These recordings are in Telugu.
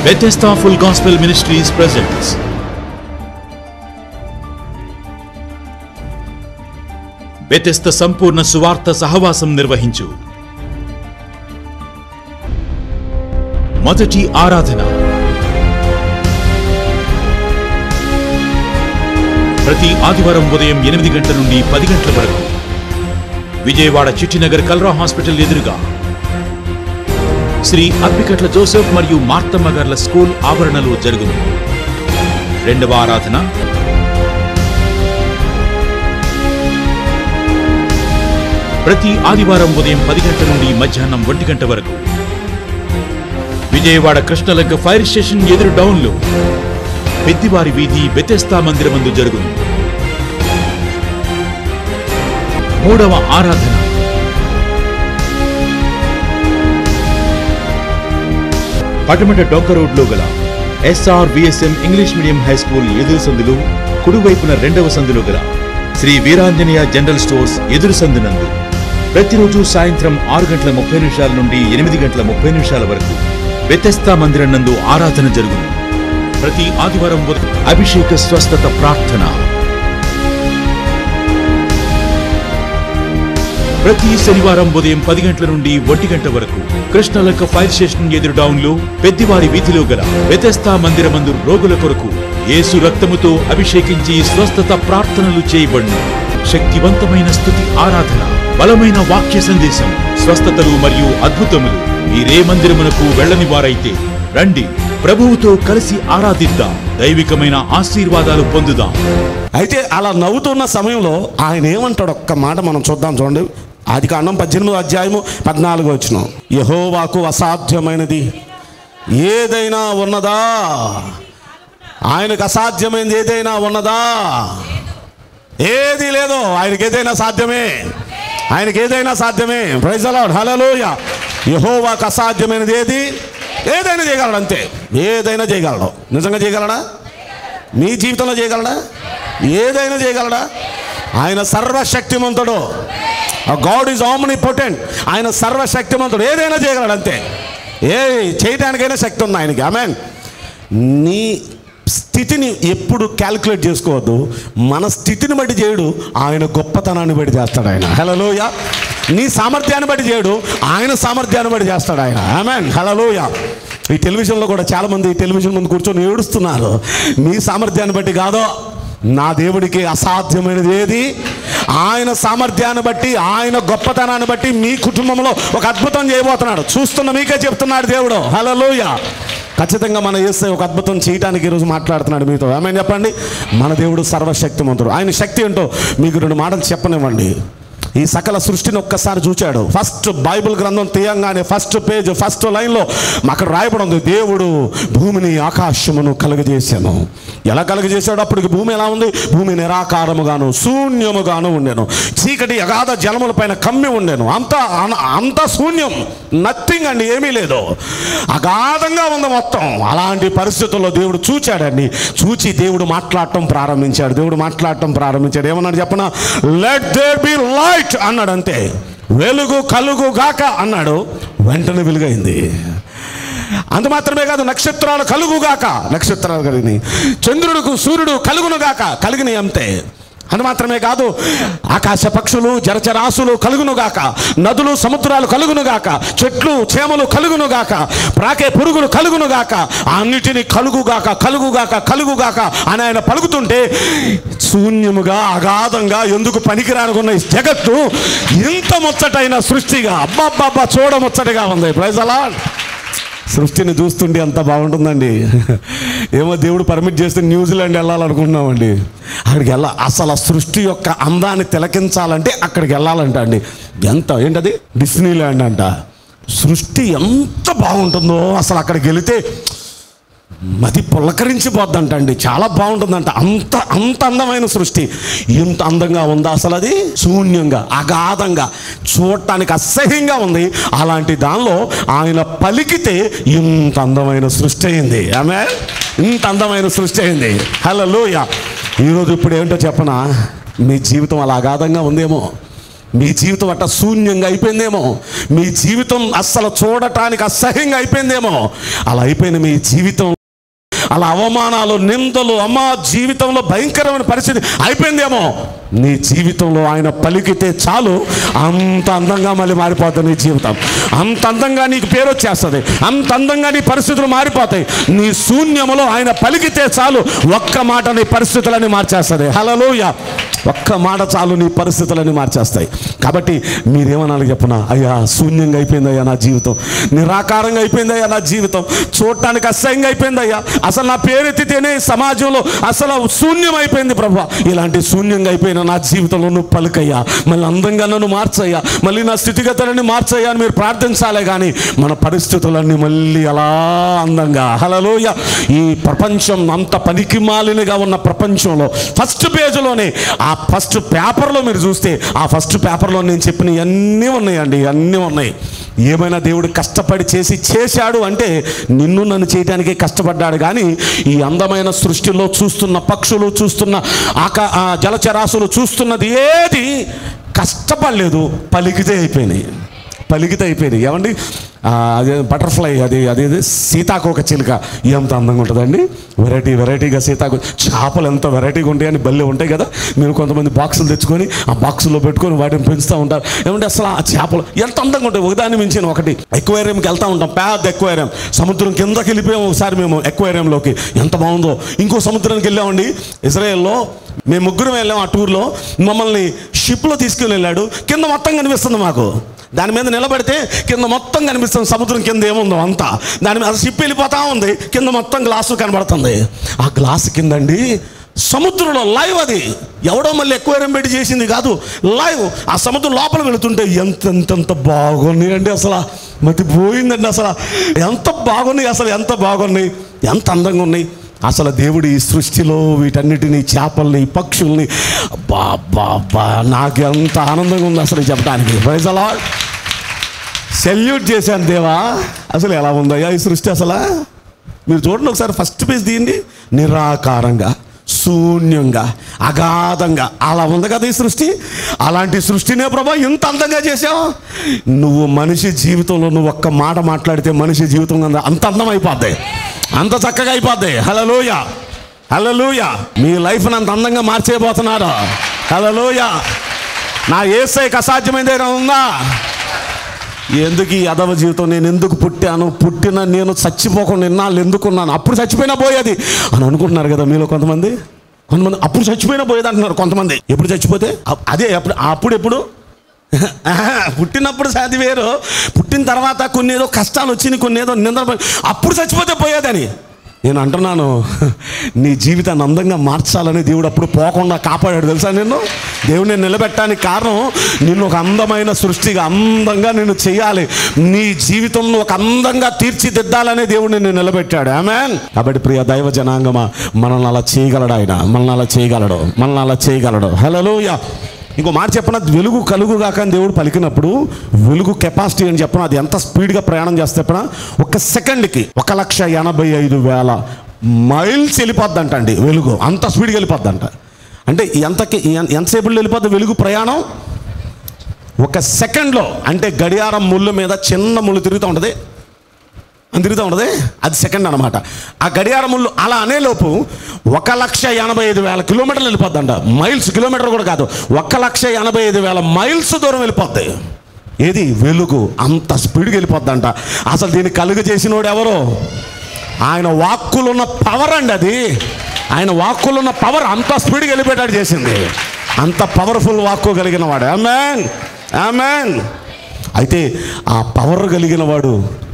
Bethesda Full Gospel Ministries presents Bethesda సంపూర్ణ సువార్త సహవాసం నిర్వహించు మొదటి ఆరాధన ప్రతి ఆదివారం ఉదయం ఎనిమిది గంటల నుండి పది గంటల వరకు విజయవాడ చిట్టినగర్ కల్రా హాస్పిటల్ ఎదురుగా శ్రీ అప్పికట్ల జోసెఫ్ మరియు మార్తమ్మ గార్ల స్కూల్ ఆవరణలో జరుగును రెండవ ఆరాధన ప్రతి ఆదివారం ఉదయం పది గంటల నుండి మధ్యాహ్నం ఒంటి గంట వరకు విజయవాడ కృష్ణలంక ఫైర్ స్టేషన్ ఎదురు డౌన్లో పెద్దివారి వీధి బెతెస్తా మందిరమందు జరుగును మూడవ ఆరాధన పటమట డొంక రోడ్లో గల SR VSM English medium high school ఎదురు సందులు కుడివైపున రెండవ సందులో గల శ్రీ వీరాంజనేయ జనరల్ స్టోర్స్ ఎదురు సందునందు ప్రతిరోజు సాయంత్రం ఆరు గంటల ముప్పై నిమిషాల నుండి ఎనిమిది గంటల ముప్పై నిమిషాల వరకు వ్యతస్థా మందిరం నందు ఆరాధన జరుగును ప్రతి ఆదివారం ఉదయం అభిషేక స్వస్థత ప్రార్థన ప్రతి శనివారం ఉదయం పది గంటల నుండి ఒంటి గంట వరకు కృష్ణలంక ఫైర్ స్టేషన్ ఎదురు డౌన్లో పెద్దివారి వీధిలో గల వ్యతస్థా మందిరమందు రోగుల కొరకు యేసు రక్తముతో అభిషేకించి స్వస్థత ప్రార్థనలు చేయబడును శక్తివంతమైన స్థుతి ఆరాధన బలమైన వాక్య సందేశం స్వస్థతలు మరియు అద్భుతములు మీరే మందిరమునకు వెళ్ళని వారైతే రండి ప్రభువుతో కలిసి ఆరాధిద్దాం దైవికమైన ఆశీర్వాదాలు పొందుదాం అయితే అలా నవ్వుతున్న సమయంలో ఆయన ఏమంటాడు ఒక్క మాట మనం చూద్దాం చూడండి ఆది కాండం పద్దెనిమిదో అధ్యాయము పద్నాలుగు వచ్చిన యహోవాకు అసాధ్యమైనది ఏదైనా ఉన్నదా ఆయనకు అసాధ్యమైనది ఏదైనా ఉన్నదా ఏది లేదో ఆయనకి ఏదైనా సాధ్యమే ఆయనకి ఏదైనా సాధ్యమే ప్రైజ్ అలాడ్ హలోయ యహోవాకు అసాధ్యమైనది ఏది ఏదైనా చేయగలడు అంతే ఏదైనా చేయగలడు నిజంగా చేయగలడా మీ జీవితంలో చేయగలడా ఏదైనా చేయగలడా ఆయన సర్వశక్తిమంతుడు గాడ్ ఈజ్ ఆమ్ని పొటెంట్ ఆయన సర్వశక్తిమంతుడు ఏదైనా చేయగలడు అంతే ఏ చేయడానికైనా శక్తి ఉంది ఆయనకి ఆమెన్ నీ స్థితిని ఎప్పుడు క్యాల్కులేట్ చేసుకోవద్దు మన స్థితిని బట్టి చేయడు ఆయన గొప్పతనాన్ని బట్టి చేస్తాడు ఆయన హలోయ నీ సామర్థ్యాన్ని బట్టి చేయడు ఆయన సామర్థ్యాన్ని బట్టి చేస్తాడు ఆయన ఆమెన్ హలోయ ఈ టెలివిజన్లో కూడా చాలామంది ఈ టెలివిజన్ ముందు కూర్చొని ఏడుస్తున్నారు మీ సామర్థ్యాన్ని బట్టి కాదో నా దేవుడికి అసాధ్యమైనది ఏది ఆయన సామర్థ్యాన్ని బట్టి ఆయన గొప్పతనాన్ని బట్టి మీ కుటుంబంలో ఒక అద్భుతం చేయబోతున్నాడు చూస్తున్న మీకే చెప్తున్నాడు దేవుడు హలోయ ఖచ్చితంగా మన చేస్తే ఒక అద్భుతం చేయడానికి ఈరోజు మాట్లాడుతున్నాడు మీతో ఏమైనా చెప్పండి మన దేవుడు సర్వశక్తిమంతుడు ఆయన శక్తి ఏంటో మీకు రెండు మాటలు చెప్పనివ్వండి ఈ సకల సృష్టిని ఒక్కసారి చూచాడు ఫస్ట్ బైబిల్ గ్రంథం తీయంగానే ఫస్ట్ పేజ్ ఫస్ట్ లైన్లో అక్కడ రాయబడి ఉంది దేవుడు భూమిని ఆకాశమును కలుగజేశాను ఎలా కలుగజేశాడు అప్పటికి భూమి ఎలా ఉంది భూమి నిరాకారముగాను శూన్యముగాను ఉండెను చీకటి అగాధ జలముల పైన కమ్మి ఉండెను అంత అన- అంత శూన్యం నథింగ్ అండి ఏమీ లేదు అగాధంగా ఉంది మొత్తం అలాంటి పరిస్థితుల్లో దేవుడు చూచాడండి చూచి దేవుడు మాట్లాడటం ప్రారంభించాడు దేవుడు మాట్లాడటం ప్రారంభించాడు ఏమన్నాడు చెప్పన లెట్ దేర్ బి లైట్ అన్నాడు అంతే వెలుగు కలుగు గాక అన్నాడు వెంటనే వెలుగైంది అంత మాత్రమే కాదు నక్షత్రాలు కలుగుగాక నక్షత్రాలు కలిగినాయి చంద్రుడికి సూర్యుడు కలుగునుగాక కలిగినాయి అంతే అది మాత్రమే కాదు ఆకాశ పక్షులు జరచరాశులు కలుగునుగాక నదులు సముద్రాలు కలుగునుగాక చెట్లు చేమలు కలుగునుగాక ప్రాకే పురుగులు కలుగునుగాక అన్నిటిని కలుగుగాక కలుగుగాక కలుగుగాక అని ఆయన పలుకుతుంటే శూన్యముగా అగాధంగా ఎందుకు పనికిరానుకున్న ఈ జగత్తు ఇంత ముచ్చటైన సృష్టిగా అబ్బాబ్బాబ్బా చూడ ముచ్చటగా ఉంది ప్రైజ్ అలా సృష్టిని చూస్తుంటే అంత బాగుంటుందండి ఏమో దేవుడు పర్మిట్ చేస్తే న్యూజిలాండ్ వెళ్ళాలనుకుంటున్నామండి అక్కడికి వెళ్ళా అసలు ఆ సృష్టి యొక్క అందాన్ని తిలకించాలంటే అక్కడికి వెళ్ళాలంట అండి ఎంత ఏంటది డిస్నీ ల్యాండ్ అంట సృష్టి ఎంత బాగుంటుందో అసలు అక్కడికి వెళితే మది పులకరించిపోద్దంట అండి చాలా బాగుంటుందంట అంత అంత అందమైన సృష్టి ఎంత అందంగా ఉందా అసలు అది శూన్యంగా అగాధంగా చూడటానికి అసహ్యంగా ఉంది అలాంటి దానిలో ఆయన పలికితే ఇంత అందమైన సృష్టి అయింది ఆమె ఇంత అందమైన సృష్టి అయింది హలో ఈరోజు ఇప్పుడు ఏంటో చెప్పనా మీ జీవితం అలా అగాధంగా ఉందేమో మీ జీవితం అట్ట శూన్యంగా అయిపోయిందేమో మీ జీవితం అస్సలు చూడటానికి అసహ్యంగా అయిపోయిందేమో అలా అయిపోయిన మీ జీవితం అలా అవమానాలు నిందలు అమ్మా జీవితంలో భయంకరమైన పరిస్థితి అయిపోయిందేమో నీ జీవితంలో ఆయన పలికితే చాలు అంత అందంగా మళ్ళీ మారిపోతుంది నీ జీవితం అంత అందంగా నీకు పేరు వచ్చేస్తుంది అంత అందంగా నీ పరిస్థితులు మారిపోతాయి నీ శూన్యములో ఆయన పలికితే చాలు ఒక్క మాట నీ పరిస్థితులని మార్చేస్తుంది హలలోయ ఒక్క మాట చాలు నీ పరిస్థితులని మార్చేస్తాయి కాబట్టి మీరేమనాలి చెప్పనా అయ్యా శూన్యంగా అయిపోయిందయ్యా నా జీవితం నిరాకారంగా అయిపోయిందయ్యా నా జీవితం చూడటానికి అసహ్యంగా అయిపోయిందయ్యా అసలు నా పేరెత్తితేనే సమాజంలో అసలు శూన్యం అయిపోయింది ప్రభా ఇలాంటి శూన్యంగా అయిపోయిన నా జీవితంలో నువ్వు పలుకయ్యా మళ్ళీ అందంగా నన్ను మార్చయ్యా మళ్ళీ నా స్థితిగతులన్నీ మార్చయ్యా అని మీరు ప్రార్థించాలే కానీ మన పరిస్థితులన్నీ మళ్ళీ అలా అందంగా హలలోయ ఈ ప్రపంచం అంత పనికి మాలినగా ఉన్న ప్రపంచంలో ఫస్ట్ పేజీలోనే ఆ ఫస్ట్ పేపర్లో మీరు చూస్తే ఆ ఫస్ట్ పేపర్లో నేను చెప్పిన అన్నీ ఉన్నాయండి అన్నీ ఉన్నాయి ఏమైనా దేవుడు కష్టపడి చేసి చేశాడు అంటే నిన్ను నన్ను చేయటానికే కష్టపడ్డాడు కానీ ఈ అందమైన సృష్టిలో చూస్తున్న పక్షులు చూస్తున్న ఆకా ఆ జలచరాశులు చూస్తున్నది ఏది కష్టపడలేదు పలికితే అయిపోయినాయి పలికితే అయిపోయినాయి ఏమండి ఆ, అదే బటర్ఫ్లై అది అదేది సీతాకోక చిలుక ఎంత అందంగా ఉంటుందండి వెరైటీ వెరైటీగా సీతాకో చేపలు ఎంత వెరైటీగా ఉంటాయని బల్లె ఉంటాయి కదా మీరు కొంతమంది బాక్సులు తెచ్చుకొని ఆ బాక్సులో పెట్టుకొని వాటిని పెంచుతూ ఉంటారు ఏమంటే అసలు ఆ చేపలు ఎంత అందంగా ఉంటాయి ఒకదాన్ని మించిన ఒకటి ఎక్వేరియంకి వెళ్తూ ఉంటాం పెద్ద ఎక్వేరియం సముద్రం కిందకి వెళ్ళిపోయాం ఒకసారి మేము ఎక్వేరియంలోకి ఎంత బాగుందో ఇంకో సముద్రానికి వెళ్ళామండి ఇజ్రాయెల్లో మేము ముగ్గురం వెళ్ళాం ఆ టూర్లో మమ్మల్ని షిప్లో తీసుకుని వెళ్ళాడు కింద మొత్తం కనిపిస్తుంది మాకు దాని మీద నిలబడితే కింద మొత్తం కనిపిస్తుంది సముద్రం కింద ఏముందో అంతా దాని మీద షిప్ వెళ్ళిపోతా ఉంది కింద మొత్తం గ్లాసు కనబడుతుంది ఆ గ్లాస్ కిందండి సముద్రంలో లైవ్ అది ఎవడో మళ్ళీ ఎక్కువ పెట్టి చేసింది కాదు లైవ్ ఆ సముద్రం లోపల వెళుతుంటే ఎంత ఎంత ఎంత బాగున్నాయి అండి అసలు మతి పోయిందండి అసలు ఎంత బాగున్నాయి అసలు ఎంత బాగున్నాయి ఎంత అందంగా ఉన్నాయి అసలు దేవుడు ఈ సృష్టిలో వీటన్నిటిని చేపల్ని పక్షుల్ని బా బా బా నాకు ఎంత ఆనందంగా ఉంది అసలు చెప్పడానికి ప్రైజ్ అలా సెల్యూట్ చేశాను దేవా అసలు ఎలా ఉందయ్యా ఈ సృష్టి అసలు మీరు చూడండి ఒకసారి ఫస్ట్ పేజ్ తీయండి నిరాకారంగా శూన్యంగా అగాధంగా అలా ఉంది కదా ఈ సృష్టి అలాంటి సృష్టినే ప్రభా ఇంత అందంగా చేసావు నువ్వు మనిషి జీవితంలో నువ్వు ఒక్క మాట మాట్లాడితే మనిషి జీవితం అంత అంత అందం అయిపోద్ది అంత చక్కగా అయిపోద్ది హలలోయ హలలోయ మీ లైఫ్ని అంత అందంగా మార్చేయబోతున్నారు హలలోయ నా ఏసైకి అసాధ్యమైనది ఏదైనా ఉందా ఎందుకు ఈ అదవ జీవితం నేను ఎందుకు పుట్టాను పుట్టిన నేను చచ్చిపోకుండా ఇన్నాళ్ళు ఎందుకున్నాను అప్పుడు చచ్చిపోయినా పోయేది అని అనుకుంటున్నారు కదా మీలో కొంతమంది కొంతమంది అప్పుడు చచ్చిపోయినా పోయేది అంటున్నారు కొంతమంది ఎప్పుడు చచ్చిపోతే అప్- అదే అప్పుడు అప్పుడు ఎప్పుడు ఆహా, పుట్టినప్పుడు సాది వేరు పుట్టిన తర్వాత కొన్ని ఏదో కష్టాలు వచ్చినాయి కొన్ని ఏదో నిందలు పడి- అప్పుడు చచ్చిపోతే పోయేదని నేను అంటున్నాను నీ జీవితాన్ని అందంగా మార్చాలని దేవుడు అప్పుడు పోకుండా కాపాడాడు తెలుసా నిన్ను దేవుడు నేను నిలబెట్టడానికి కారణం నిన్ను ఒక అందమైన సృష్టిగా అందంగా నిన్ను చేయాలి నీ జీవితంలో ఒక అందంగా తీర్చిదిద్దాలనే దేవుడు నిన్ను నిలబెట్టాడు ఆమెన్ కాబట్టి ప్రియ దైవ జనాంగమా మనల్ని అలా చేయగలడు ఆయన మనల్ని అలా చేయగలడు మనల్ని అలా చేయగలడు హలోయ ఇంకో మాట చెప్పిన వెలుగు కలుగు కాక అని దేవుడు పలికినప్పుడు వెలుగు కెపాసిటీ అని చెప్పిన అది ఎంత స్పీడ్గా ప్రయాణం చేస్తే చెప్పిన ఒక సెకండ్కి ఒక లక్ష ఎనభై ఐదు వేల మైల్స్ వెళ్ళిపోద్దంట అండి వెలుగు అంత స్పీడ్గా వెళ్ళిపోద్దంట అంటే ఎంతకి ఎన్- ఎంతసేపులో వెళ్ళిపోద్ది వెలుగు ప్రయాణం ఒక సెకండ్లో అంటే గడియారం ముళ్ళు మీద చిన్న ముళ్ళు తిరుగుతూ ఉంటుంది అని తిరుగుతూ ఉంటుంది అది సెకండ్ అనమాట ఆ గడియార ముళ్ళు అలా అనేలోపు ఒక లక్ష ఎనభై ఐదు వేల కిలోమీటర్లు వెళ్ళిపోద్దంట మైల్స్ కిలోమీటర్ కూడా కాదు ఒక లక్ష ఎనభై ఐదు వేల మైల్స్ దూరం వెళ్ళిపోద్ది ఏది వెలుగు అంత స్పీడ్గా వెళ్ళిపోద్దంట అసలు దీన్ని కలుగు చేసినోడు ఎవరు ఆయన వాక్కులున్న పవర్ అండి అది ఆయన వాక్కులున్న పవర్ అంత స్పీడ్గా వెళ్ళిపోయేటట్టు చేసింది అంత పవర్ఫుల్ వాక్కు కలిగిన వాడు ఆమెన్ ఆమెన్ అయితే ఆ పవర్ కలిగిన వాడు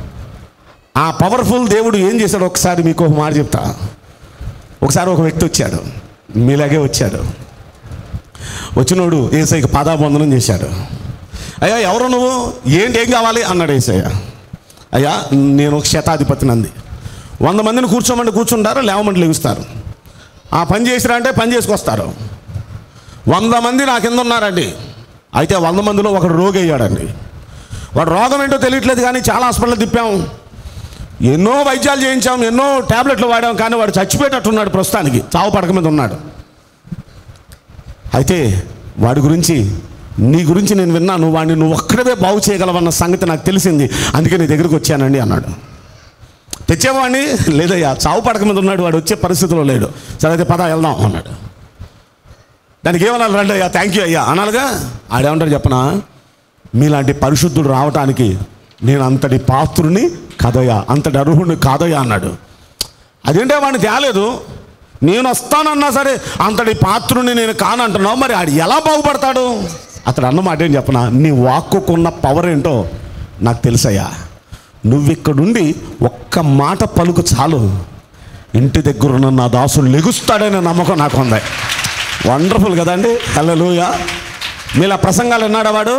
ఆ పవర్ఫుల్ దేవుడు ఏం చేశాడు ఒకసారి మీకు ఒక మాట చెప్తా ఒకసారి ఒక వ్యక్తి వచ్చాడు మీలాగే వచ్చాడు వచ్చినోడు ఏసైకి పాదాబంధనం చేశాడు అయ్యా ఎవరు నువ్వు ఏంటి ఏం కావాలి అన్నాడు ఏసయ్య అయ్యా నేను ఒక శతాధిపతిని అంది వంద మందిని కూర్చోమంటే కూర్చుంటారు లేవమంటే లేవుస్తారు ఆ పని చేసిరా అంటే పని చేసుకొస్తారు వంద మంది నా కింద ఉన్నారండి అయితే వంద మందిలో ఒకడు రోగి అయ్యాడండి వాడు రోగం ఏంటో తెలియట్లేదు కానీ చాలా హాస్పిటల్ తిప్పాం ఎన్నో వైద్యాలు చేయించాం ఎన్నో టాబ్లెట్లు వాడాం కానీ వాడు చచ్చిపోయేటట్టున్నాడు ప్రస్తుతానికి చావు పడక మీద ఉన్నాడు అయితే వాడి గురించి నీ గురించి నేను విన్నాను వాడిని నువ్వు ఒక్కడవే బాగు చేయగలవన్న సంగతి నాకు తెలిసింది అందుకే నీ దగ్గరికి వచ్చానండి అన్నాడు తెచ్చేవాడిని లేదయ్యా చావు పడక మీద ఉన్నాడు వాడు వచ్చే పరిస్థితిలో లేడు సరే అయితే పద వెళ్దాం అన్నాడు దానికి ఏమన్నా రండి అయ్యా థ్యాంక్ యూ అయ్యా అనాలిగా ఆడేమంటాడు చెప్పనా మీలాంటి పరిశుద్ధుడు రావటానికి నేను అంతటి పాత్రుని కదయ్యా అంతటి అర్హుడిని కాదయ్యా అన్నాడు అదేంటే వాడిని తేలేదు నేను వస్తానన్నా సరే అంతటి పాత్రుని నేను కానంటున్నావు మరి ఆడు ఎలా బాగుపడతాడు అతడు అన్నమాట ఏం చెప్పనా నీ వాక్కుకున్న పవర్ ఏంటో నాకు తెలుసయ్యా నువ్విక్కడుండి ఒక్క మాట పలుకు చాలు ఇంటి దగ్గర ఉన్న నా దాసుడు లెగుస్తాడనే నమ్మకం నాకు ఉంది వండర్ఫుల్ కదండి హల్లెలూయ మీలా ప్రసంగాలు విన్నాడా వాడు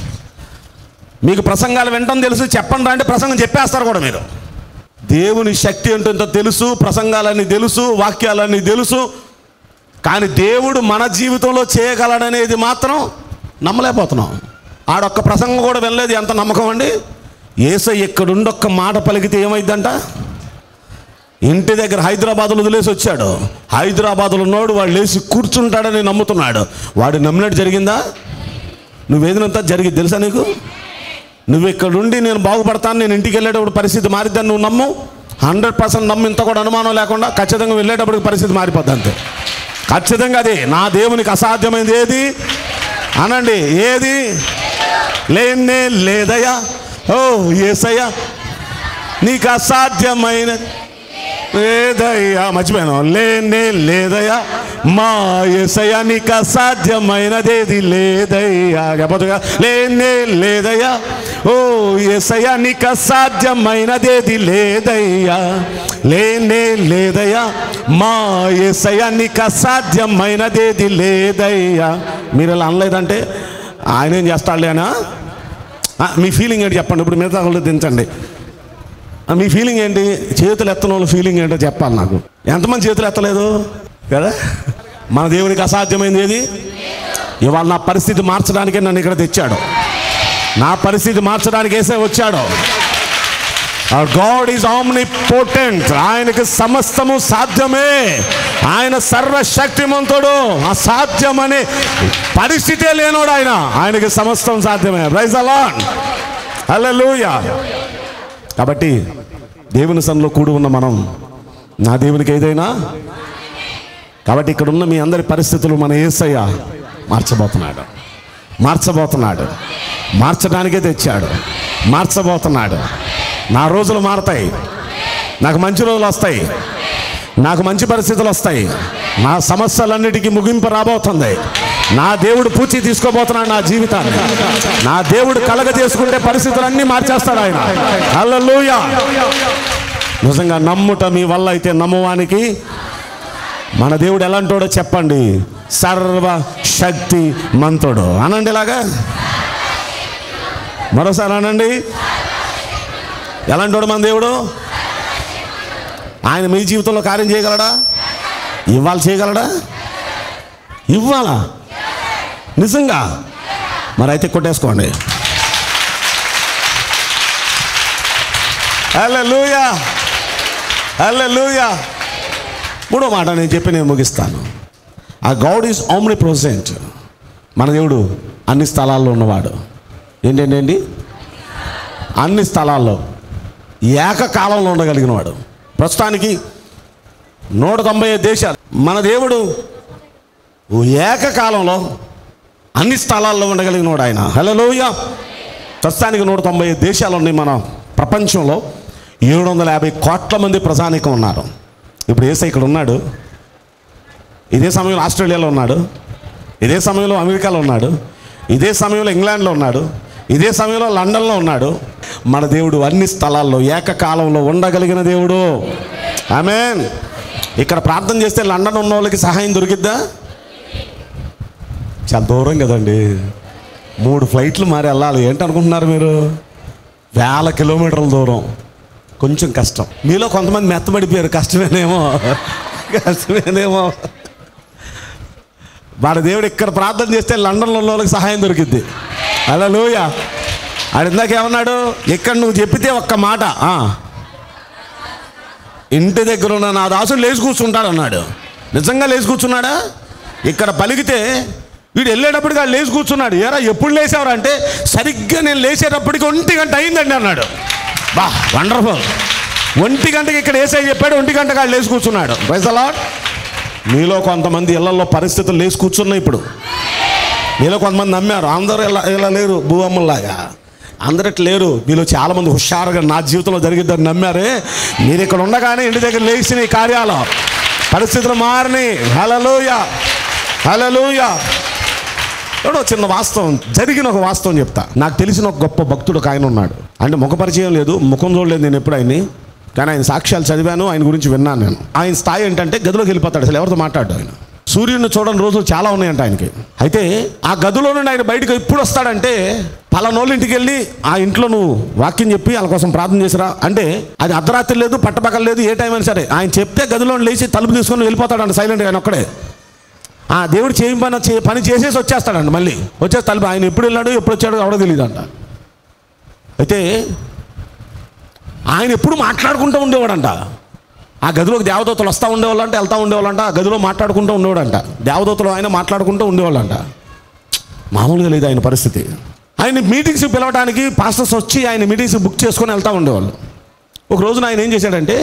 మీకు ప్రసంగాలు వినటం తెలుసు చెప్పండి అంటే ప్రసంగం చెప్పేస్తారు కూడా మీరు దేవుని శక్తి ఏంటో తెలుసు ప్రసంగాలన్నీ తెలుసు వాక్యాలన్నీ తెలుసు కానీ దేవుడు మన జీవితంలో చేయగలడనేది మాత్రం నమ్మలేకపోతున్నాం ఆడొక్క ప్రసంగం కూడా వినలేదు ఎంత నమ్మకం అండి ఏసై ఇక్కడుండి ఒక్క మాట పలికితే ఏమైందంట ఇంటి దగ్గర హైదరాబాద్లో వదిలేసి వచ్చాడు హైదరాబాద్లో ఉన్నోడు వాడు లేచి కూర్చుంటాడని నమ్ముతున్నాడు వాడు నమ్మినట్టు జరిగిందా నువ్వేదినంతా జరిగింది తెలుసా నీకు నువ్వు ఇక్కడ ఉండి నేను బాగుపడతాను నేను ఇంటికి వెళ్ళేటప్పుడు పరిస్థితి మారిద్దని నువ్వు నమ్ము హండ్రెడ్ పర్సెంట్ నమ్ము ఇంత కూడా అనుమానం లేకుండా ఖచ్చితంగా వెళ్ళేటప్పటికి పరిస్థితి మారిపోద్ది అంతే ఖచ్చితంగా అది నా దేవునికి అసాధ్యమైనది ఏది అనండి ఏది లేనే లేదయ్యా ఓ ఏసయ్యా నీకు అసాధ్యమైన లేదయ్యా మర్చిపోయాను లేనే లేదయ్యా మా ఏసయ్యా నీకు అసాధ్యమైనదేది లేదయ్యా గబోతుగా లేనే లేదయ్యా ఓ ఏసయ్యా నీకు అసాధ్యమైనదేది లేదయ్యా లేనే లేదయ్యా మా ఏసయ్యా నీకు అసాధ్యమైనదేది లేదయ్యా మీరు ఇలా అనలేదంటే ఆయన ఏం చేస్తాడులే అనా ఆ, మీ ఫీలింగ్ ఏంటి చెప్పండి ఇప్పుడు మిగతా వాళ్ళు దించండి ఆ, మీ ఫీలింగ్ ఏంటి చేతులు ఎత్తన వాళ్ళ ఫీలింగ్ ఏంటో చెప్పాలి నాకు ఎంతమంది చేతులు ఎత్తలేదు కదా మన దేవునికి అసాధ్యమైంది ఏది ఇవాళ నా పరిస్థితి మార్చడానికే నన్ను ఇక్కడ తెచ్చాడు నా పరిస్థితి మార్చడానికి వేసే వచ్చాడు గాడ్ ఈజ్ ఆమ్ని పోటెంట్ ఆయనకి సమస్తము సాధ్యమే ఆయన సర్వశక్తిమంతుడు అసాధ్యమని పరిస్థితే లేనోడు ఆయన ఆయనకి సమస్తం సాధ్యమే ప్రైజ్ అలాన్ హల్లెలూయా కాబట్టి దేవుని సన్నిలో కూడి ఉన్న మనం నా దేవునికి ఏదైనా కాబట్టి ఇక్కడ ఉన్న మీ అందరి పరిస్థితులు మన ఏసయ్య మార్చబోతున్నాడు మార్చబోతున్నాడు మార్చడానికే తెచ్చాడు మార్చబోతున్నాడు నా రోజులు మారతాయి నాకు మంచి రోజులు వస్తాయి నాకు మంచి పరిస్థితులు వస్తాయి నా సమస్యలన్నిటికీ ముగింపు రాబోతుంది నా దేవుడు పూచి తీసుకోబోతున్నాడు నా జీవితాన్ని నా దేవుడు కలగ చేసుకుంటే పరిస్థితులన్నీ మార్చేస్తాడు ఆయన హల్లెలూయా నిజంగా నమ్ముట మీ వల్ల అయితే నమ్మువానికి మన దేవుడు ఎలాంటోడో చెప్పండి సర్వ శక్తి మంతుడు అనండి ఇలాగా మరోసారి అనండి ఎలాంటోడు మన దేవుడు ఆయన మీ జీవితంలో కార్యం చేయగలడా ఇవ్వాలి చేయగలడా ఇవ్వాలా నిజంగా మరి అయితే కొట్టేసుకోండి హల్లెలూయా హల్లెలూయా మూడో మాట నేను చెప్పి నేను ముగిస్తాను ఆ గాడ్ ఈజ్ ఆమ్ని ప్రొసెంట్ మన దేవుడు అన్ని స్థలాల్లో ఉన్నవాడు ఏంటండి అన్ని స్థలాల్లో ఏకకాలంలో ఉండగలిగిన వాడు ప్రస్తుతానికి నూట తొంభై ఐదు దేశాలు మన దేవుడు ఓ ఏకకాలంలో అన్ని స్థలాల్లో ఉండగలిగిన వాడు ఆయన హలోయ ప్రస్తుతానికి నూట తొంభై ఐదు దేశాలు ఉన్నాయి మన ప్రపంచంలో ఏడు వందల యాభై కోట్ల మంది ప్రజానికం ఉన్నారు ఇప్పుడు ఏసై ఇక్కడ ఉన్నాడు ఇదే సమయంలో ఆస్ట్రేలియాలో ఉన్నాడు ఇదే సమయంలో అమెరికాలో ఉన్నాడు ఇదే సమయంలో ఇంగ్లాండ్లో ఉన్నాడు ఇదే సమయంలో లండన్లో ఉన్నాడు మన దేవుడు అన్ని స్థలాల్లో ఏకకాలంలో ఉండగలిగిన దేవుడు ఆమెన్ ఇక్కడ ప్రార్థన చేస్తే లండన్ ఉన్న వాళ్ళకి సహాయం దొరికిద్దా చాలా దూరం కదండి మూడు ఫ్లైట్లు మారి వెళ్ళాలి ఏంటనుకుంటున్నారు మీరు వేల కిలోమీటర్ల దూరం కొంచెం కష్టం మీలో కొంతమంది మెత్తబడిపోయారు కష్టమేనేమో కష్టమేనేమో వాడి దేవుడు ఇక్కడ ప్రార్థన చేస్తే లండన్లో ఉన్న వాళ్ళకి సహాయం దొరికిద్ది అలా లోయ ఆడు ఇందాక ఏమన్నాడు ఇక్కడ నువ్వు చెప్పితే ఒక్క మాట ఆ. ఇంటి దగ్గర ఉన్న నా దాసుడు లేచి కూర్చుంటాడు అన్నాడు నిజంగా లేచి కూర్చున్నాడా ఇక్కడ పలికితే వీడు వెళ్ళేటప్పటికి వాళ్ళు లేచి కూర్చున్నాడు ఏరా ఎప్పుడు లేచావరా అంటే సరిగ్గా నేను లేచేటప్పటికి ఒంటి గంట అయిందండి అన్నాడు బా వండర్ఫుల్ ఒంటి గంటకి ఇక్కడ వేసే చెప్పాడు ఒంటి గంటకి వాళ్ళు లేచి కూర్చున్నాడు వైజలాడ్ మీలో కొంతమంది ఇళ్లలో పరిస్థితులు లేచి కూర్చున్నాయి ఇప్పుడు మీలో కొంతమంది నమ్మారు అందరూ ఇలా ఇలా లేరు భూవమ్మలాగా అందరు ఇట్లా లేరు మీలో చాలామంది హుషారుగా నా జీవితంలో జరిగిద్దని నమ్మారే మీరు ఇక్కడ ఉండగానే ఇంటి దగ్గర లేచిన ఈ కార్యాలు పరిస్థితులు మారినాయి హలలోయ హలలోయ ఎవడో చిన్న వాస్తవం జరిగిన ఒక వాస్తవం చెప్తా నాకు తెలిసిన ఒక గొప్ప భక్తుడు ఒక ఆయన ఉన్నాడు అంటే ముఖ పరిచయం లేదు ముఖం చూడలేదు నేను ఎప్పుడు ఆయన్ని కానీ ఆయన సాక్ష్యాలు చదివాను ఆయన గురించి విన్నాను నేను ఆయన స్థాయి ఏంటంటే గదిలోకి వెళ్ళిపోతాడు అసలు ఎవరితో మాట్లాడు ఆయన సూర్యుడిని చూడని రోజులు చాలా ఉన్నాయంట ఆయనకి అయితే ఆ గదిలో నుండి ఆయన బయటకు ఎప్పుడు వస్తాడంటే పలానోళ్ళ ఇంటికి వెళ్ళి ఆ ఇంట్లో నువ్వు వాక్యం చెప్పి వాళ్ళ కోసం ప్రార్థన చేసిరా అంటే అది అర్ధరాత్రి లేదు పట్టపక్కల లేదు ఏ టైం అయినా సరే ఆయన చెప్తే గదిలో లేచి తలుపు తీసుకొని వెళ్ళిపోతాడంట సైలెంట్గా ఆయన ఒక్కడే ఆ దేవుడు చేయం పని చే పని చేసేసి వచ్చేస్తాడంట మళ్ళీ వచ్చేసి తలుపు ఆయన ఎప్పుడు వెళ్ళాడు ఎప్పుడు వచ్చాడు ఎవడో తెలియదు అంట అయితే ఆయన ఎప్పుడు మాట్లాడుకుంటూ ఉండేవాడంట ఆ గదిలోకి దేవదూతలు వస్తూ ఉండేవాళ్ళంట వెళ్తూ ఉండేవాళ్ళంట ఆ గదిలో మాట్లాడుకుంటూ ఉండేవాడంట దేవదూతలు ఆయన మాట్లాడుకుంటూ ఉండేవాళ్ళంట మామూలుగా లేదు ఆయన పరిస్థితి ఆయన మీటింగ్స్ పిలవడానికి పాస్టర్స్ వచ్చి ఆయన మీటింగ్స్ బుక్ చేసుకొని వెళ్తూ ఉండేవాళ్ళు ఒక రోజున ఆయన ఏం చేశాడంటే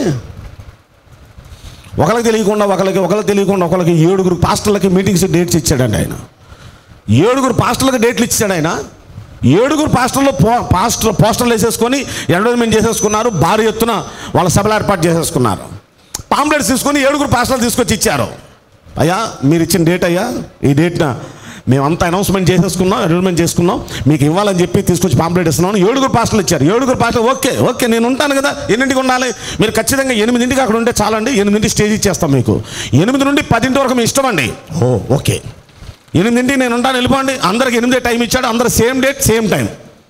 ఒకరికి తెలియకుండా ఒకరికి ఒకరికి తెలియకుండా ఒకరికి ఏడుగురు పాస్టర్లకి మీటింగ్స్ డేట్స్ ఇచ్చాడండి ఆయన ఏడుగురు పాస్టర్లకు డేట్లు ఇచ్చాడు ఆయన ఏడుగురు పాస్టర్లు పో పాస్టర్ పోస్టర్లు వేసేసుకొని అడ్వర్టైజ్మెంట్ చేసేసుకున్నారు భారీ ఎత్తున వాళ్ళ సభలు ఏర్పాటు చేసేసుకున్నారు పాంప్లెట్స్ తీసుకొని ఏడుగురు పాస్టర్లు తీసుకొచ్చి ఇచ్చారు అయ్యా మీరు ఇచ్చిన డేట్ అయ్యా ఈ డేట్న మేమంతా అనౌన్స్మెంట్ చేసేసుకున్నాం అడ్వర్టైజ్మెంట్ చేసుకున్నాం మీకు ఇవ్వాలని చెప్పి తీసుకొచ్చి పాంప్లెట్ ఇస్తున్నాం ఏడుగురు పాస్టర్లు ఇచ్చారు ఏడుగురు పాస్టర్లు ఓకే ఓకే నేను ఉంటాను కదా ఎన్నింటికి ఉండాలి మీరు ఖచ్చితంగా ఎనిమిదింటికి అక్కడ ఉంటే చాలండి ఎనిమిదింటికి స్టేజ్ ఇచ్చేస్తాం మీకు ఎనిమిది నుండి పదింటి వరకు మీ ఇష్టం అండి ఓ ఓకే ఎనిమిదింటికి నేను ఉంటాను వెళ్ళిపోండి అందరికి ఎనిమిదే టైం ఇచ్చాడు అందరు సేమ్ డేట్ సేమ్ టైం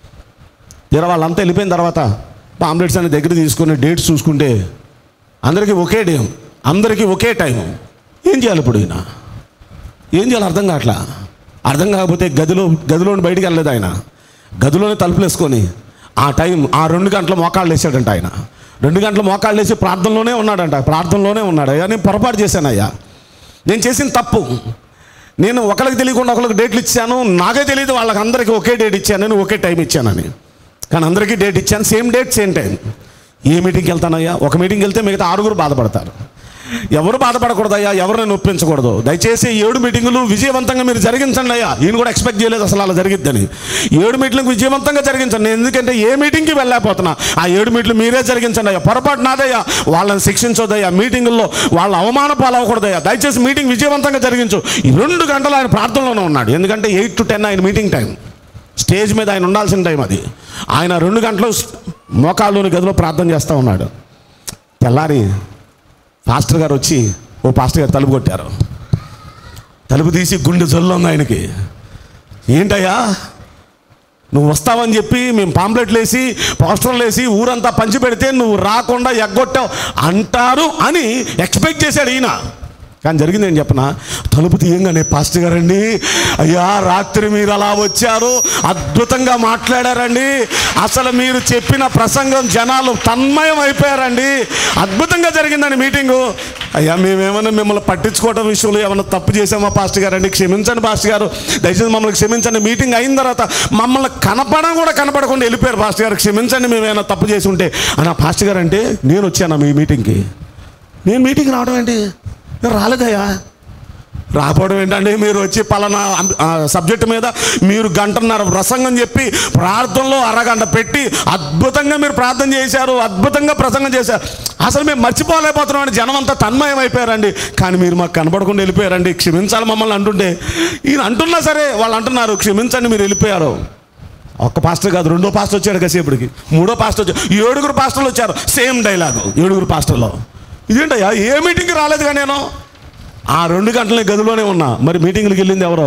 జర వాళ్ళంతా వెళ్ళిపోయిన తర్వాత పాంప్లెట్స్ అనే దగ్గర తీసుకుని డేట్స్ చూసుకుంటే అందరికీ ఒకే డే అందరికీ ఒకే టైం ఏం చేయాలి ఇప్పుడు ఈయన ఏం చేయాలి అర్థం కావట్లా అర్థం కాకపోతే గదిలో గదిలోని బయటికి వెళ్ళలేదు ఆయన గదిలోనే తలుపులు వేసుకొని ఆ టైం ఆ రెండు గంటల మోకాళ్ళు వేసాడంట ఆయన రెండు గంటల మోకాళ్ళు వేసి ప్రార్థనలోనే ఉన్నాడంట ప్రార్థనలోనే ఉన్నాడు అయ్యా నేను పొరపాటు చేశాను అయ్యా నేను చేసిన తప్పు నేను ఒకరికి తెలియకుండా ఒకరికి డేట్లు ఇచ్చాను నాకే తెలియదు వాళ్ళకి అందరికీ ఒకే డేట్ ఇచ్చాను నేను ఒకే టైం ఇచ్చానని కానీ అందరికీ డేట్ ఇచ్చాను సేమ్ డేట్ సేమ్ టైం ఏ మీటింగ్కి వెళ్తానయ్యా ఒక మీటింగ్కి వెళ్తే మిగతా ఆరుగురు బాధపడతారు ఎవరు బాధపడకూడదయ్యా ఎవరిని నొప్పించకూడదు దయచేసి ఈ ఏడు మీటింగులు విజయవంతంగా మీరు జరిగించండి అయ్యా ఈయన కూడా ఎక్స్పెక్ట్ చేయలేదు అసలు అలా జరిగిద్దని ఏడు మీటింగ్లు విజయవంతంగా జరిగించండి నేను ఎందుకంటే ఏ మీటింగ్కి వెళ్ళలేకపోతున్నా ఆ ఏడు మీట్లు మీరే జరిగించండి అయ్యా పొరపాటు నాదయ్యా వాళ్ళని శిక్షించొద్దయ్యా మీటింగుల్లో వాళ్ళ అవమాన పాలవకూడదయ్యా దయచేసి మీటింగ్ విజయవంతంగా జరిగించు ఈ రెండు గంటలు ఆయన ప్రార్థనలోనే ఉన్నాడు ఎందుకంటే ఎయిట్ టు టెన్ ఆయన మీటింగ్ టైం స్టేజ్ మీద ఆయన ఉండాల్సిన టైం అది ఆయన రెండు గంటలు మోకాళ్ళలోని గదిలో ప్రార్థన చేస్తూ ఉన్నాడు తెల్లారి పాస్టర్ గారు వచ్చి ఓ పాస్టర్ గారు తలుపు కొట్టారు తలుపు తీసి గుండె జల్లు ఉంది ఆయనకి ఏంటయ్యా నువ్వు వస్తావని చెప్పి మేము పాంప్లెట్లు వేసి పోస్టర్లు వేసి ఊరంతా పంచి పెడితే నువ్వు రాకుండా ఎగ్గొట్టావు అంటారు అని ఎక్స్పెక్ట్ చేశాడు ఈయన కానీ జరిగింది ఏం చెప్పనా తలుపు తీయంగానే పాస్టర్ గారండి అయ్యా రాత్రి మీరు అలా వచ్చారు అద్భుతంగా మాట్లాడారండి అసలు మీరు చెప్పిన ప్రసంగం జనాలు తన్మయం అయిపోయారండి అద్భుతంగా జరిగిందండి మీటింగు అయ్యా మేమేమైనా మిమ్మల్ని పట్టించుకోవడం విషయంలో ఏమైనా తప్పు చేసామా పాస్టర్ గారు అండి క్షమించండి పాస్టర్ గారు దయచేసి మమ్మల్ని క్షమించండి మీటింగ్ అయిన తర్వాత మమ్మల్ని కనపడం కూడా కనపడకుండా వెళ్ళిపోయారు పాస్టర్ గారు క్షమించండి మేమేమైనా తప్పు చేసి ఉంటే అని ఆ పాస్టర్ గారు అంటే నేను వచ్చాను మీ మీటింగ్కి నేను మీటింగ్ రావడం ఏంటి నేను రాలేదయ్యా రాకపోవడం ఏంటంటే మీరు వచ్చి పలానా సబ్జెక్ట్ మీద మీరు గంటన్నర ప్రసంగం చెప్పి ప్రార్థనలో అరగంట పెట్టి అద్భుతంగా మీరు ప్రార్థన చేశారు అద్భుతంగా ప్రసంగం చేశారు అసలు మేము మర్చిపోలేకపోతున్నాం అండి జనం అంతా తన్మయం అయిపోయారండి కానీ మీరు మాకు కనపడకుండా వెళ్ళిపోయారండి క్షమించాలి మమ్మల్ని అంటుంటే ఈయన అంటున్నా సరే వాళ్ళు అంటున్నారు క్షమించండి మీరు వెళ్ళిపోయారు ఒక్క పాస్టర్ కాదు రెండో పాస్టర్ వచ్చాడు కాసేపటికి మూడో పాస్టర్ వచ్చాడు ఏడుగురు పాస్టర్లు వచ్చారు సేమ్ డైలాగు ఏడుగురు పాస్టర్లో ఇదేంటయ్యా ఏ మీటింగ్కి రాలేదుగా నేను ఆ రెండు గంటల గదిలోనే ఉన్నా మరి మీటింగ్కి వెళ్ళింది ఎవరో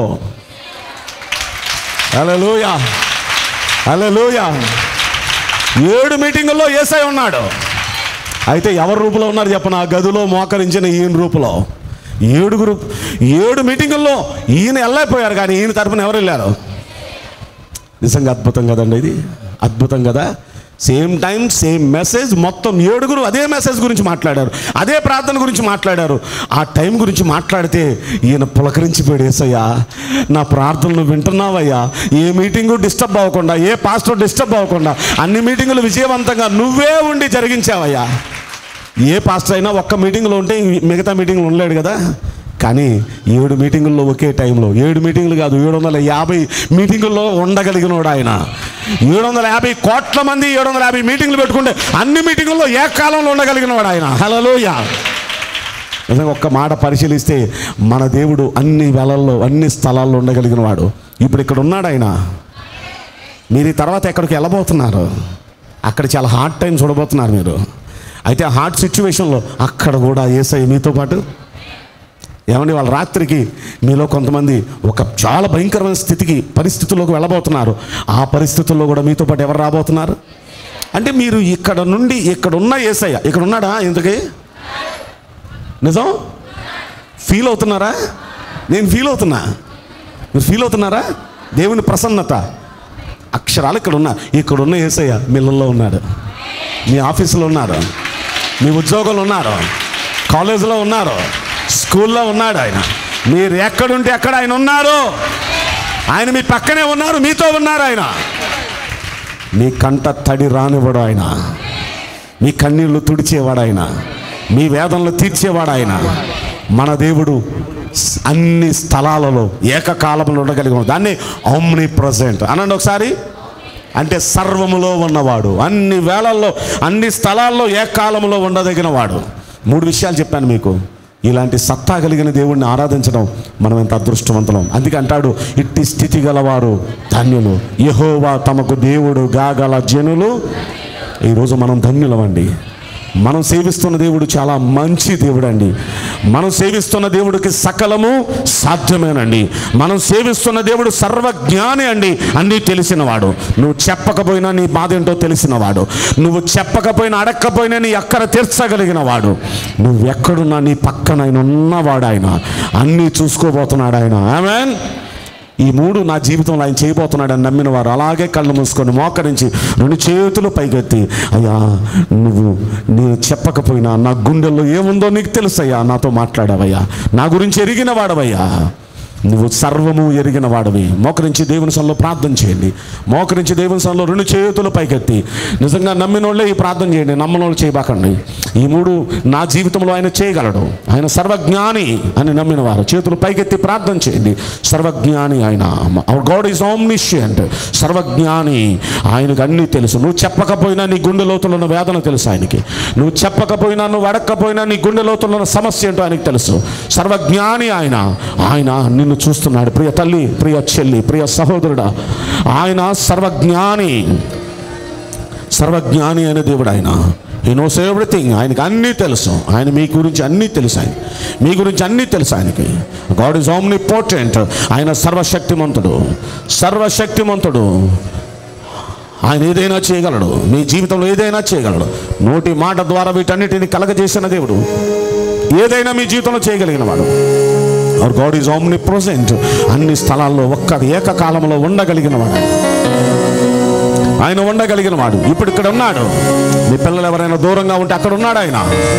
హలోయా హలోయా ఏడు మీటింగుల్లో ఏసై ఉన్నాడు అయితే ఎవరి రూపంలో ఉన్నారు చెప్పన ఆ గదిలో మోకరించిన ఈయన రూపంలో ఏడుగురు ఏడు మీటింగుల్లో ఈయన వెళ్ళైపోయారు కానీ ఈయన తరపున ఎవరు వెళ్ళారు నిజంగా అద్భుతం కదండి ఇది అద్భుతం కదా సేమ్ టైం సేమ్ మెసేజ్ మొత్తం ఏడుగురు అదే మెసేజ్ గురించి మాట్లాడారు అదే ప్రార్థన గురించి మాట్లాడారు ఆ టైం గురించి మాట్లాడితే ఈయన పులకరించిపోయాడు ఏసయ్యా నా ప్రార్థనలు వింటున్నావయ్యా ఏ మీటింగు డిస్టర్బ్ అవ్వకుండా ఏ పాస్టర్ డిస్టర్బ్ అవ్వకుండా అన్ని మీటింగులు విజయవంతంగా నువ్వే ఉండి జరిగించావయ్యా ఏ పాస్టర్ అయినా ఒక్క మీటింగ్లో ఉంటే మిగతా మీటింగ్లు ఉండలేడు కదా కానీ ఏడు మీటింగుల్లో ఒకే టైంలో ఏడు మీటింగులు కాదు ఏడు వందల యాభై మీటింగుల్లో ఉండగలిగినోడు ఆయన ఏడు వందల యాభై కోట్ల మంది ఏడు వందల యాభై మీటింగ్లు పెట్టుకుంటే అన్ని మీటింగుల్లో ఏకాలంలో ఉండగలిగినవాడు ఆయన హలోయ నిజంగా ఒక్క మాట పరిశీలిస్తే మన దేవుడు అన్ని వేళల్లో అన్ని స్థలాల్లో ఉండగలిగిన వాడు ఇప్పుడు ఇక్కడ ఉన్నాడు ఆయన మీరు ఈ తర్వాత ఎక్కడికి వెళ్ళబోతున్నారు అక్కడ చాలా హార్డ్ టైం చూడబోతున్నారు మీరు అయితే ఆ హార్డ్ సిచ్యువేషన్లో అక్కడ కూడా ఏసై మీతో పాటు ఏమండి వాళ్ళ రాత్రికి మీలో కొంతమంది ఒక చాలా భయంకరమైన స్థితికి పరిస్థితుల్లోకి వెళ్ళబోతున్నారు ఆ పరిస్థితుల్లో కూడా మీతో పాటు ఎవరు రాబోతున్నారు అంటే మీరు ఇక్కడ నుండి ఇక్కడ ఉన్న ఏసయ్య ఇక్కడ ఉన్నాడా ఇంతకీ నిజం ఫీల్ అవుతున్నారా నేను ఫీల్ అవుతున్నా మీరు ఫీల్ అవుతున్నారా దేవుని ప్రసన్నత అక్షరాలు ఇక్కడ ఉన్నా ఇక్కడ ఉన్న ఏసయ్య మిల్లల్లో ఉన్నాడు మీ ఆఫీసులో ఉన్నారు మీ ఉద్యోగంలో ఉన్నారు కాలేజీలో ఉన్నారు స్కూల్లో ఉన్నాడు ఆయన మీరు ఎక్కడుంటే ఎక్కడ ఆయన ఉన్నారు ఆయన మీ పక్కనే ఉన్నారు మీతో ఉన్నారు ఆయన మీ కంట తడి రానివ్వడు ఆయన మీ కన్నీళ్లు తుడిచేవాడు ఆయన మీ వేదనలు తీర్చేవాడు ఆయన మన దేవుడు స్- అన్ని స్థలాలలో ఏకకాలంలో ఉండగలిగిన దాన్ని ఓమ్ని ప్రజెంట్ అనండి ఒకసారి అంటే సర్వములో ఉన్నవాడు అన్ని వేళల్లో అన్ని స్థలాల్లో ఏకాలంలో ఉండదగిన వాడు మూడు విషయాలు చెప్పాను మీకు ఇలాంటి సత్తా కలిగిన దేవుణ్ణి ఆరాధించడం మనం ఎంత అదృష్టవంతులం అందుకే అంటాడు ఇట్టి స్థితి గలవారు ధన్యులు యహోవా తమకు దేవుడు గాగల జనులు ఈరోజు మనం ధన్యులమండి మనం సేవిస్తున్న దేవుడు చాలా మంచి దేవుడు అండి మనం సేవిస్తున్న దేవుడికి సకలము సాధ్యమేనండి మనం సేవిస్తున్న దేవుడు సర్వజ్ఞాని అండి అన్నీ తెలిసినవాడు నువ్వు చెప్పకపోయినా నీ బాధ ఏంటో తెలిసినవాడు నువ్వు చెప్పకపోయినా అడక్కపోయినా నీ అక్కర తీర్చగలిగిన వాడు నువ్వు ఎక్కడున్నా నీ పక్కన ఆయన ఉన్నవాడు ఆయన అన్నీ చూసుకోబోతున్నాడు ఆయన ఆమెన్ ఈ మూడు నా జీవితంలో ఆయన చేయబోతున్నాడని నమ్మిన వారు అలాగే కళ్ళు మూసుకొని మోకరించి రెండు చేతులు పైకెత్తి అయ్యా నువ్వు నేను చెప్పకపోయినా నా గుండెల్లో ఏముందో నీకు తెలుసయ్యా నాతో మాట్లాడావయ్యా నా గురించి ఎరిగిన వాడవయ్యా నువ్వు సర్వము ఎరిగిన వాడవి మోకరించి దేవుని సన్నిలో ప్రార్థన చేయండి మోకరించి దేవుని సన్నిలో రెండు చేతులు పైకెత్తి నిజంగా నమ్మిన వాళ్ళే ఈ ప్రార్థన చేయండి నమ్మని వాళ్ళు చేయబాకండి ఈ మూడు నా జీవితంలో ఆయన చేయగలడు ఆయన సర్వజ్ఞాని అని నమ్మిన వారు చేతులు పైకెత్తి ప్రార్థన చేయండి సర్వజ్ఞాని ఆయన అవర్ గాడ్ ఈజ్ ఆమ్నిషియంట్ సర్వజ్ఞాని ఆయనకు అన్నీ తెలుసు నువ్వు చెప్పకపోయినా నీ గుండె లోతులో ఉన్న వేదన తెలుసు ఆయనకి నువ్వు చెప్పకపోయినా నువ్వు అడగకపోయినా నీ గుండె లోతులో ఉన్న సమస్య ఏంటో ఆయనకి తెలుసు సర్వజ్ఞాని ఆయన ఆయన నిన్ను చూస్తున్నాడు ప్రియ తల్లి ప్రియ చెల్లి ప్రియ సహోదరుడా ఆయన సర్వజ్ఞాని సర్వజ్ఞాని అనే దేవుడు ఆయన హీ నోస్ ఎవ్రీథింగ్ ఆయనకి అన్నీ తెలుసు ఆయన మీ గురించి అన్నీ తెలుసు ఆయన మీ గురించి అన్నీ తెలుసు ఆయనకి గాడ్ ఇస్ ఓమ్ని పోర్టెంట్ ఆయన సర్వశక్తిమంతుడు సర్వశక్తిమంతుడు ఆయన ఏదైనా చేయగలడు మీ జీవితంలో ఏదైనా చేయగలడు నోటి మాట ద్వారా వీటన్నిటిని కలగజేసిన దేవుడు ఏదైనా మీ జీవితంలో చేయగలిగిన వాడు our God is omnipresent అన్ని స్థలాల్లో ఒక్క ఏకకాలంలో ఉండగలిగిన వాడు ఆయన ఉండగలిగిన వాడు ఇప్పుడు ఇక్కడ ఉన్నాడు మీ పిల్లలు ఎవరైనా దూరంగా ఉంటే అక్కడ ఉన్నాడు ఆయన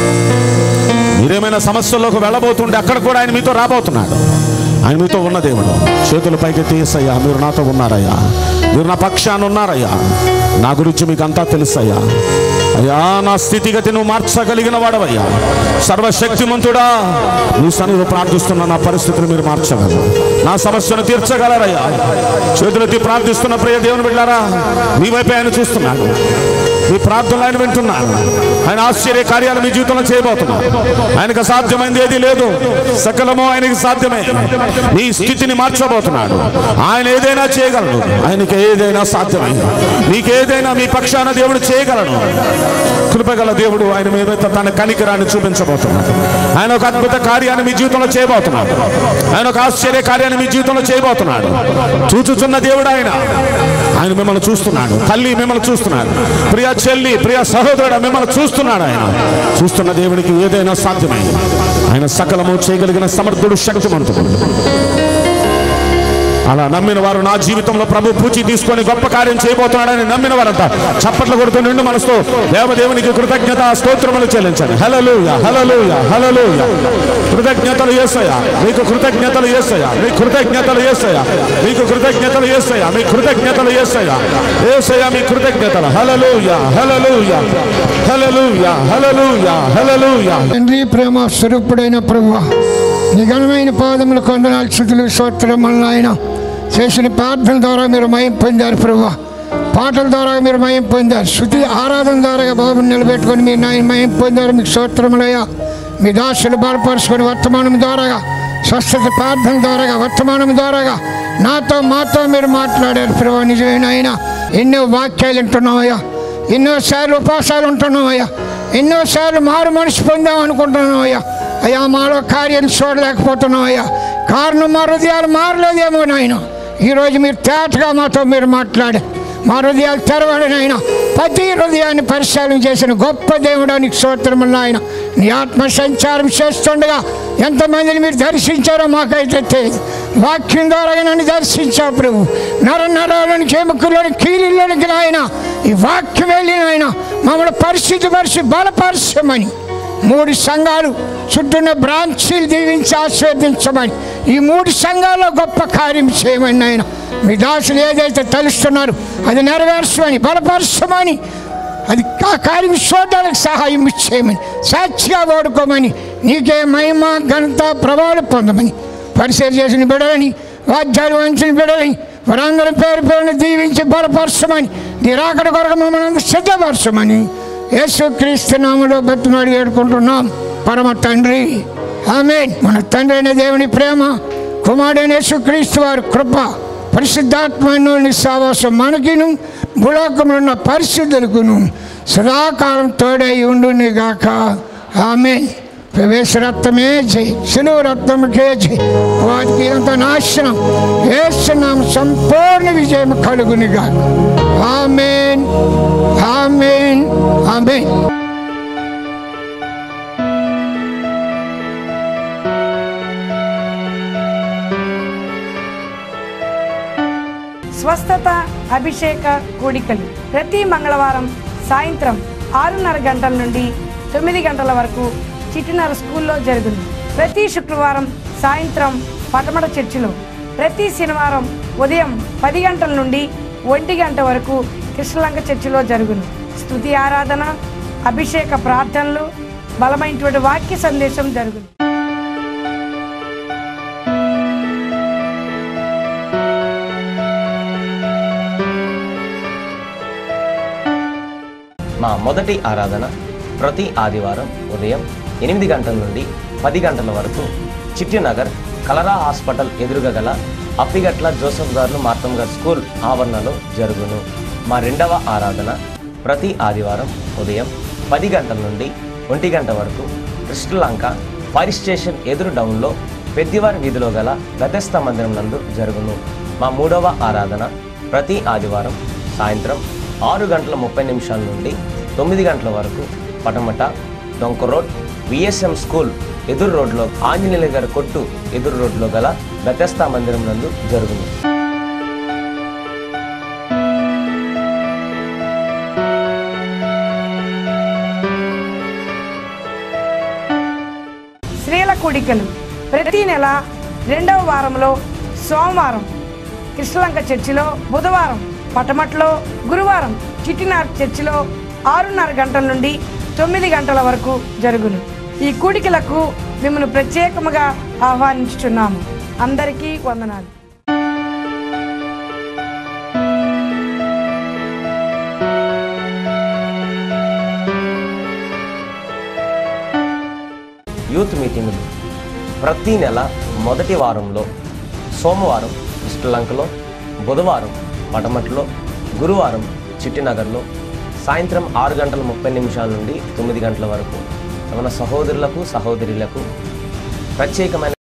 మీరేమైనా సమస్యల్లోకి వెళ్ళబోతుంటే అక్కడ కూడా ఆయన మీతో రాబోతున్నాడు ఆయన మీతో ఉన్న దేవుడు చేతుల పైకి తీసయ్యా మీరు నాతో ఉన్నారయ్యా మీరు నా పక్షాన ఉన్నారయ్యా నా గురించి మీకు అంతా తెలుసయ్యా అయ్యా నా స్థితిగతి నువ్వు మార్చగలిగిన వాడవయ్యా సర్వశక్తిమంతుడా నీ సన్నిధిలో ప్రార్థిస్తున్న నా పరిస్థితిని మీరు మార్చగలరు నా సమస్యను తీర్చగలరయ్యా చేతులెత్తి ప్రార్థిస్తున్న ప్రియ దేవుని బిడ్డారా మీ వైపు ఆయన చూస్తున్నాడు మీ ప్రార్థనలు ఆయన వింటున్నారు ఆయన ఆశ్చర్య కార్యాలు మీ జీవితంలో చేయబోతున్నారు ఆయనకు సాధ్యమైంది ఏది లేదు సకలము ఆయనకి సాధ్యమే నీ స్థితిని మార్చబోతున్నాడు ఆయన ఏదైనా చేయగలడు ఆయనకి ఏదైనా సాధ్యమైంది నీకు ఏదైనా మీ పక్షాన దేవుడు చేయగలడు కృపగల దేవుడు ఆయన మీద తన కనికరాన్ని చూపించబోతున్నాడు ఆయన ఒక అద్భుత కార్యాన్ని మీ జీవితంలో చేయబోతున్నాడు ఆయన ఒక ఆశ్చర్య కార్యాన్ని మీ జీవితంలో చేయబోతున్నాడు చూచుచున్న దేవుడు ఆయన ఆయన మిమ్మల్ని చూస్తున్నాడు తల్లి మిమ్మల్ని చూస్తున్నాడు ప్రియ చెల్లి ప్రియ సహోదరుడు మిమ్మల్ని చూస్తున్నాడు ఆయన చూస్తున్న దేవుడికి ఏదైనా సాధ్యమైంది ఆయన సకలము చేయగలిగిన సమర్థుడు శక్తిమంతుడు అలా నమ్మిన వారు నా జీవితంలో ప్రభు పూచి తీసుకొని గొప్ప కార్యం చేయబోతున్నాడని నమ్మిన వారంతా చప్పట్లు కొడుతూ నిండు మనసుతో దేవదేవునికి కృతజ్ఞత స్తోత్రములు చెల్లించండి హలలుయ హలలుయ హలలుయ కృతజ్ఞతలు చేస్తాయా మీకు కృతజ్ఞతలు చేస్తాయా మీ కృతజ్ఞతలు చేస్తాయా మీకు కృతజ్ఞతలు చేస్తాయా మీ కృతజ్ఞతలు చేస్తాయా ఏసయ్యా మీ కృతజ్ఞతలు హలలుయ హలలుయ హలలుయ హలలుయ హలలుయ తండ్రి ప్రేమ స్వరూపుడైన ప్రభు నిఘనమైన పాదములు కొందనాలు స్థుతులు స్తోత్రములు ఆయన చేసిన ప్రార్థన ద్వారా మీరు మయం పొందారు ప్రభు పాటల ద్వారా మీరు మయం పొందారు శృతి ఆరాధన ద్వారా బాబుని నిలబెట్టుకొని మీరు నాయన మయం పొందారు మీకు స్తోత్రములయ్యా మీ దాసులు బలపరుచుకొని వర్తమానం ద్వారాగా స్వస్థత ప్రార్థన ద్వారాగా వర్తమానం ద్వారాగా నాతో మాతో మీరు మాట్లాడారు ప్రభు నిజమైన ఆయన ఎన్నో వాక్యాలు వింటున్నామయ్యా ఎన్నోసార్లు ఉపవాసాలు ఉంటున్నామయ్యా ఎన్నోసార్లు మారు మనసు పొందాం అనుకుంటున్నాం అయ్యా అయ్యా మాలో కార్యం చూడలేకపోతున్నాం అయ్యా కారణం మా హృదయాలు మారలేదేమో నాయన ఈరోజు మీరు తేటగా మాతో మీరు మాట్లాడే మా హృదయాలు తెరవడం నాయన ప్రతి హృదయాన్ని పరిశీలన చేసిన గొప్ప దేవుడానికి స్తోత్రములు నాయన నీ ఆత్మ సంచారం చేస్తుండగా ఎంతమందిని మీరు దర్శించారో మాకైతే తెలియదు వాక్యం ద్వారా నన్ను దర్శించావు ప్రభు నర నరాలోనికి ఎముకలోని కీలిలోనికి నాయన ఈ వాక్యం వెళ్ళిన ఆయన మమ్మల్ని పరిస్థితి పరిచి బలపరచమని మూడు సంఘాలు చుట్టూన్న బ్రాంచీలు దీవించి ఆస్వాదించమని ఈ మూడు సంఘాల్లో గొప్ప కార్యం చేయమని ఆయన మీ దాసులు ఏదైతే తలుస్తున్నారు అది నెరవేర్చమని బలపరచమని అది ఆ కార్యం చూడడానికి సహాయం చేయమని సాక్షిగా వాడుకోమని నీకే మహిమ ఘనత ప్రభావం పొందమని పరిచయం చేసిన బిడలని వాద్యాలు వంచిన బిడలని వారందరి పేరు పేరును దీవించి బలపరచమని నీ రాకడ కొరకు మమ్మల్ని అందరూ సిద్ధపరచమని యేసుక్రీస్తు నామలో బతిమాడి వేడుకుంటున్నాం పరమ తండ్రి ఆమె మన తండ్రి అయిన దేవుని ప్రేమ కుమారుడైన యేసుక్రీస్తు వారి కృప పరిశుద్ధాత్మని సావాసం మనకిను భూలోకంలో ఉన్న పరిశుద్ధులకును సదాకాలం తోడై ఉండుని గాక ఆమె ప్రవేశ రక్తమే జై శిలువ రక్తముకే జై వాటికి అంత నాశనం వేస్తున్నాం సంపూర్ణ విజయం కలుగునిగా ఆమెన్ ఆమెన్ ఆమెన్ స్వస్థత అభిషేక కూడికలు ప్రతి మంగళవారం సాయంత్రం ఆరున్నర గంటల నుండి తొమ్మిది గంటల వరకు చిట్టినర స్కూల్లో జరుగును ప్రతి శుక్రవారం సాయంత్రం పటమట చర్చిలో ప్రతి శనివారం ఉదయం పది గంటల నుండి ఒంటి గంట వరకు కృష్ణలంక చర్చిలో జరుగును స్తుతి ఆరాధన అభిషేక ప్రార్థనలు బలమైనటువంటి వాక్య సందేశం జరుగును మా మొదటి ఆరాధన ప్రతి ఆదివారం ఉదయం ఎనిమిది గంటల నుండి పది గంటల వరకు చిట్టినగర్ కలరా హాస్పిటల్ ఎదురుగా గల అప్పిగట్ల జోసఫ్ గారు మార్తం గారు స్కూల్ ఆవరణలో జరుగును మా రెండవ ఆరాధన ప్రతి ఆదివారం ఉదయం పది గంటల నుండి ఒంటి గంట వరకు కృష్ణలంక ఫైర్ స్టేషన్ ఎదురు డౌన్లో పెద్దివారి వీధిలో గల గతస్థ మందిరం నందు జరుగును మా మూడవ ఆరాధన ప్రతి ఆదివారం సాయంత్రం ఆరు గంటల ముప్పై నిమిషాల నుండి తొమ్మిది గంటల వరకు పటమట డొంక రోడ్ విఎస్ఎం స్కూల్ ఎదురు రోడ్లో ఆంజనేయుల గారి కొట్టు ఎదురు రోడ్లో గల గతస్థ మందిరం నందు జరుగును స్త్రీల కూడికలు ప్రతి నెల రెండవ వారంలో సోమవారం కృష్ణలంక చర్చిలో బుధవారం పటమట్లో గురువారం చిట్టినార్ చర్చిలో ఆరున్నర గంటల నుండి తొమ్మిది గంటల వరకు జరుగును ఈ కూడికలకు మిమ్మల్ని ప్రత్యేకముగా ఆహ్వానించుచున్నాము అందరికీ వందనాలు యూత్ మీటింగులు ప్రతి నెల మొదటి వారంలో సోమవారం శ్రీలంకలో బుధవారం పటమట్లో గురువారం చిట్టినగర్లో సాయంత్రం ఆరు గంటల ముప్పై నిమిషాల నుండి తొమ్మిది గంటల వరకు మన సహోదరులకు సహోదరులకు ప్రత్యేకమైన